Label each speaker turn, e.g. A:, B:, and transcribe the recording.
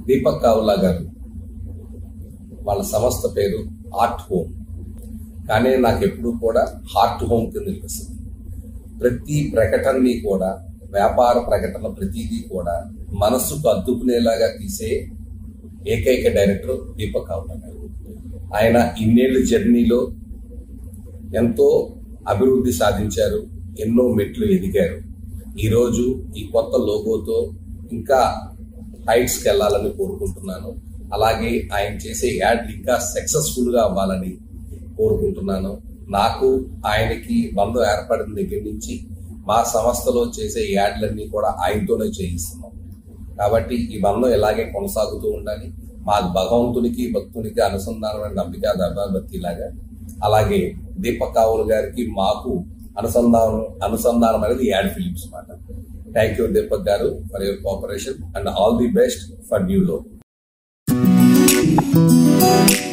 A: దీపక్ కావులా గారు వాళ్ళ సంస్థ పేరు ఆర్ట్ హోమ్ కానీ నాకు ఎప్పుడు కూడా హార్ట్ హోమ్ కింద అనిపిస్తుంది ప్రతి ప్రకటనని కూడా వ్యాపార ప్రకటన ప్రతిదీ కూడా మనస్సుకు అద్దుకునేలాగా తీసే ఏకైక డైరెక్టర్ దీపక్ కావులా గారు ఆయన ఇన్నేళ్ల జర్నీలో ఎంతో అభివృద్ధి సాధించారు ఎన్నో మెట్లు ఎదిగారు ఈరోజు ఈ కొత్త లోగోతో ఇంకా హైట్స్కి వెళ్ళాలని కోరుకుంటున్నాను అలాగే ఆయన చేసే యాడ్లు ఇంకా సక్సెస్ఫుల్ గా అవ్వాలని కోరుకుంటున్నాను నాకు ఆయనకి బంధం ఏర్పడిన దగ్గర నుంచి మా సంస్థలో చేసే యాడ్లన్నీ కూడా ఆయనతోనే చేయిస్తున్నాం కాబట్టి ఈ బంధం ఇలాగే కొనసాగుతూ ఉండాలి మా భగవంతునికి భక్తునికి అనుసంధానమైన నమ్మిక దర్బాబత్తి లాగా అలాగే దీపక్ కావులు గారికి మాకు అనుసంధానం అనుసంధానం అనేది యాడ్ ఫిలిమ్స్ మాట thank you Deepak garu for your cooperation and all the best for new లో